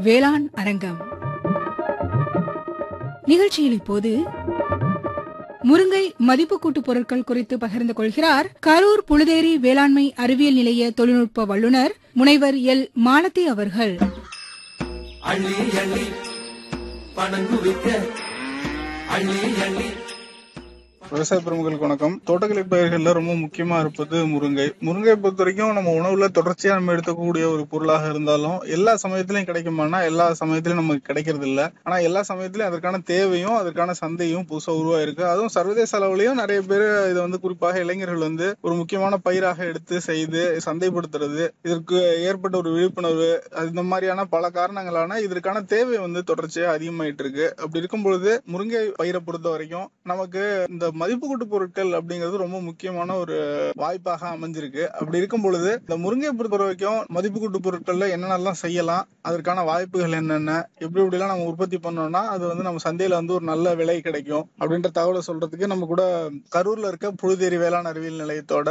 வேளாண் அரங்கம் நிகழ்ச்சியில் இப்போது முருங்கை மதிப்பு கூட்டு பொருட்கள் குறித்து பகிர்ந்து கொள்கிறார் கரூர் புழுதேரி வேளாண்மை அறிவியல் நிலைய தொழில்நுட்ப வல்லுநர் முனைவர் எல் மாலதி அவர்கள் அள்ளி அள்ளி பணம் குவிக்க அள்ளி அள்ளி விவசாய பெருமக்களுக்கு வணக்கம் தோட்டக்கலை பயிர்கள்ல ரொம்ப முக்கியமா இருப்பது முருங்கை முருங்கை பொறுத்த வரைக்கும் நம்ம உணவுல தொடர்ச்சியா நம்ம எடுக்கக்கூடிய ஒரு பொருளாக இருந்தாலும் எல்லா சமயத்திலயும் கிடைக்குமானா எல்லா சமயத்திலயும் நமக்கு கிடைக்கிறது இல்ல ஆனா எல்லா சமயத்திலயும் அதற்கான தேவையும் அதற்கான சந்தையும் புதுசா உருவாயிருக்கு அதுவும் சர்வதேச அளவுலயும் நிறைய பேர் இதை வந்து குறிப்பாக இளைஞர்கள் வந்து ஒரு முக்கியமான பயிராக எடுத்து செய்து சந்தைப்படுத்துறது இதற்கு ஏற்பட்ட ஒரு விழிப்புணர்வு அது இந்த மாதிரியான பல காரணங்களான இதற்கான தேவை வந்து தொடர்ச்சியா அதிகமாயிட்டு இருக்கு அப்படி இருக்கும் பொழுது முருங்கை பயிரை பொறுத்த வரைக்கும் நமக்கு இந்த மதிப்பு கூட்டு பொருட்கள் அப்படிங்கிறது ரொம்ப முக்கியமான ஒரு வாய்ப்பாக அமைஞ்சிருக்கு அப்படி இருக்கும் பொழுது இந்த முருங்கை பொறுத்த வரைக்கும் மதிப்பு கூட்டு பொருட்கள்ல என்னென்னலாம் செய்யலாம் அதற்கான வாய்ப்புகள் என்னென்ன எப்படி எப்படிலாம் நம்ம உற்பத்தி பண்ணோம்னா அது வந்து நம்ம சந்தையில வந்து ஒரு நல்ல விலை கிடைக்கும் அப்படின்ற தகவலை சொல்றதுக்கு நம்ம கூட கரூர்ல இருக்க புழுதேரி வேளாண் அறிவியல் நிலையத்தோட